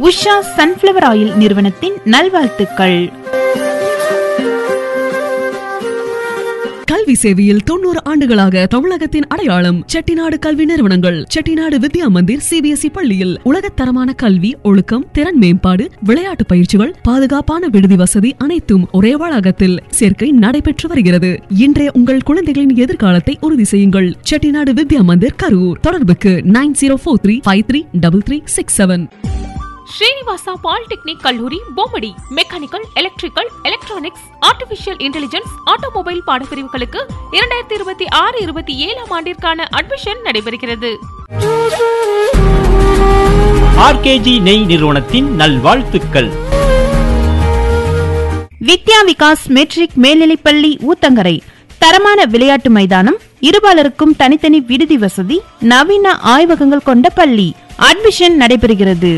Usha sunflower oil நிறுவனத்தின் நல்வாழ்த்துக்கள் கல்வி சேவையில் தொண்ணூறு ஆண்டுகளாக தமிழகத்தின் அடையாளம் செட்டிநாடு கல்வி நிறுவனங்கள் செட்டிநாடு வித்யா மந்திர் சிபிஎஸ்இ பள்ளியில் உலகத்தரமான கல்வி ஒழுக்கம் திறன் மேம்பாடு விளையாட்டு பயிற்சிகள் பாதுகாப்பான விடுதி வசதி அனைத்தும் ஒரே வளாகத்தில் சேர்க்கை நடைபெற்று வருகிறது இன்றைய உங்கள் குழந்தைகளின் எதிர்காலத்தை உறுதி செய்யுங்கள் செட்டிநாடு வித்யா மந்திர் கரூர் தொடர்புக்கு nine zero four three five three double three six seven Srinivasa polytechnic கல்லூரி Bommidi mechanical electrical electronics artificial intelligence automobile பாடப்பிரிவுகளுக்கு இரண்டாயிரத்தி இருபத்தி ஆறு இருபத்தி ஏழாம் ஆண்டிற்கான அட்மிஷன் நடைபெறுகிறது ஆர்கேஜி நெய் நிறுவனத்தின் நல்வாழ்த்துக்கள் வித்யா விகாஸ் மெட்ரிக் மேல்நிலைப்பள்ளி ஊத்தங்கரை தரமான விளையாட்டு மைதானம் இருபாலருக்கும் தனித்தனி விடுதி வசதி நவீன ஆய்வகங்கள் கொண்ட பள்ளி அட்மிஷன் நடைபெறுகிறது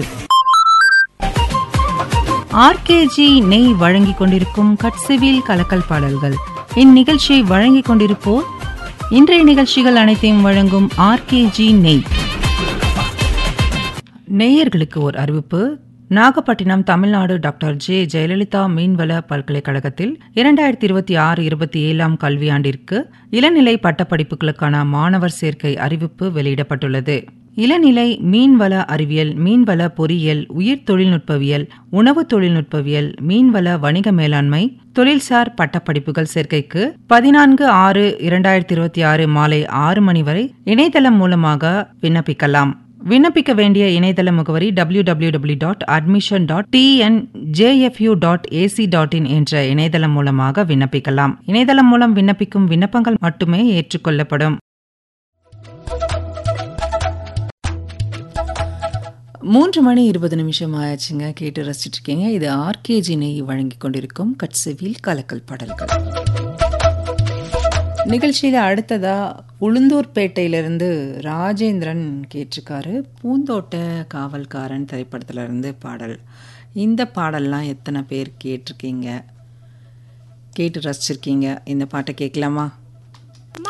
ஆர்கேஜி நெய் வழங்கிக் கொண்டிருக்கும் கட்சிவில் கலக்கல் பாடல்கள் இந்நிகழ்ச்சியை வழங்கிக் கொண்டிருப்போர் இன்றைய நிகழ்ச்சிகள் அனைத்தையும் வழங்கும் ஆர்கேஜி நெய் நேயர்களுக்கு ஒரு அறிவிப்பு நாகப்பட்டினம் தமிழ்நாடு டாக்டர் ஜே ஜெயலலிதா மீன்வள பல்கலைக்கழகத்தில் இரண்டாயிரத்தி இருபத்தி ஆறு இருபத்தி ஏழாம் கல்வியாண்டிற்கு இளநிலை பட்டப்படிப்புகளுக்கான மாணவர் சேர்க்கை அறிவிப்பு வெளியிடப்பட்டுள்ளது இளநிலை மீன்வள அறிவியல் மீன்வள பொறியியல் உயிர் தொழில்நுட்பவியல் உணவு தொழில்நுட்பவியல் மீன்வள வணிக மேலாண்மை தொழில்சார் பட்டப்படிப்புகள் சேர்க்கைக்கு பதினான்கு ஆறு இரண்டாயிரத்தி இருபத்தி ஆறு மாலை ஆறு மணி வரை இணையதளம் மூலமாக விண்ணப்பிக்கலாம் விண்ணப்பிக்க வேண்டிய இணையதள முகவரி W W W dot admission dot TN JFU dot AC dot in என்ற இணையதளம் மூலமாக விண்ணப்பிக்கலாம் இணையதளம் மூலம் விண்ணப்பிக்கும் விண்ணப்பங்கள் மட்டுமே ஏற்றுக்கொள்ளப்படும் மூன்று மணி இருபது நிமிஷம் ஆயாச்சுங்க கேட்டு ரசிச்சிட்டு இருக்கீங்க இது ஆர்கேஜி நெய் வழங்கி கொண்டிருக்கும் கட்செவில் கலக்கல் பாடல்கள் நிகழ்ச்சியில் அடுத்ததா உளுந்தூர்பேட்டையிலிருந்து ராஜேந்திரன் கேட்டிருக்காரு பூந்தோட்ட காவல்காரன் திரைப்படத்துல இருந்து பாடல் இந்த பாடல்லாம் எத்தனை பேர் கேட்டிருக்கீங்க கேட்டு ரசிச்சிருக்கீங்க இந்த பாட்டை கேட்கலாமா